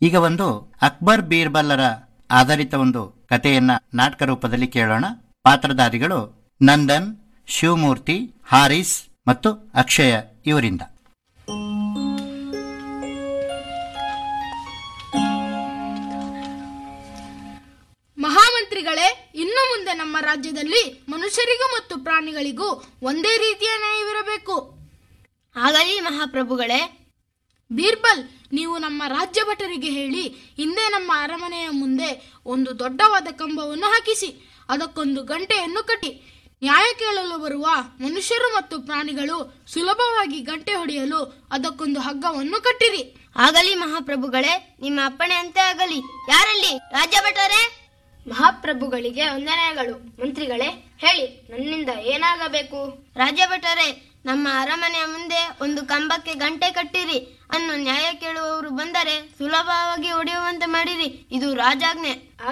ಈಗ ಒಂದು ಅಕ್ಬರ್ ಬೀರ್ಬಲ್ಲರ ಆಧಾರಿತ ಒಂದು ಕಥೆಯನ್ನ ನಾಟಕ ರೂಪದಲ್ಲಿ ಕೇಳೋಣ ಪಾತ್ರಧಾರಿಗಳು ನಂದನ್ ಶಿವಮೂರ್ತಿ ಹಾರಿಸ್ ಮತ್ತು ಅಕ್ಷಯ ಇವರಿಂದ ಮಹಾಮಂತ್ರಿಗಳೇ ಇನ್ನು ಮುಂದೆ ನಮ್ಮ ರಾಜ್ಯದಲ್ಲಿ ಮನುಷ್ಯರಿಗೂ ಮತ್ತು ಪ್ರಾಣಿಗಳಿಗೂ ಒಂದೇ ರೀತಿಯ ನ್ಯಾಯವಿರಬೇಕು ಆಗಲಿ ಮಹಾಪ್ರಭುಗಳೇ ಬೀರ್ಬಲ್ ನೀವು ನಮ್ಮ ರಾಜ್ಯ ಭಟರಿಗೆ ಹೇಳಿ ಹಿಂದೆ ನಮ್ಮ ಅರಮನೆಯ ಮುಂದೆ ಒಂದು ದೊಡ್ಡವಾದ ಕಂಬವನ್ನು ಹಾಕಿಸಿ ಅದಕ್ಕೊಂದು ಗಂಟೆಯನ್ನು ಕಟ್ಟಿ ನ್ಯಾಯ ಕೇಳಲು ಬರುವ ಮನುಷ್ಯರು ಮತ್ತು ಪ್ರಾಣಿಗಳು ಸುಲಭವಾಗಿ ಗಂಟೆ ಹೊಡೆಯಲು ಅದಕ್ಕೊಂದು ಹಗ್ಗವನ್ನು ಕಟ್ಟಿರಿ ಆಗಲಿ ಮಹಾಪ್ರಭುಗಳೇ ನಿಮ್ಮ ಅಪ್ಪಣೆಯಂತೆ ಆಗಲಿ ಯಾರಲ್ಲಿ ರಾಜ್ಯ ಭಟರೇ ಮಹಾಪ್ರಭುಗಳಿಗೆ ವಂದನೆಗಳು ಮಂತ್ರಿಗಳೇ ಹೇಳಿ ನನ್ನಿಂದ ಏನಾಗಬೇಕು ರಾಜ್ಯ ಭಟರೇ ನಮ್ಮ ಅರಮನೆಯ ಮುಂದೆ ಒಂದು ಕಂಬಕ್ಕೆ ಗಂಟೆ ಕಟ್ಟಿರಿ ಅನ್ನು ನ್ಯಾಯ ಕೇಳುವವರು ಬಂದರೆ ಸುಲಭವಾಗಿ ಹೊಡೆಯುವಂತೆ ಮಾಡಿರಿ ಇದು ರಾಜಾಜ್ಞೆ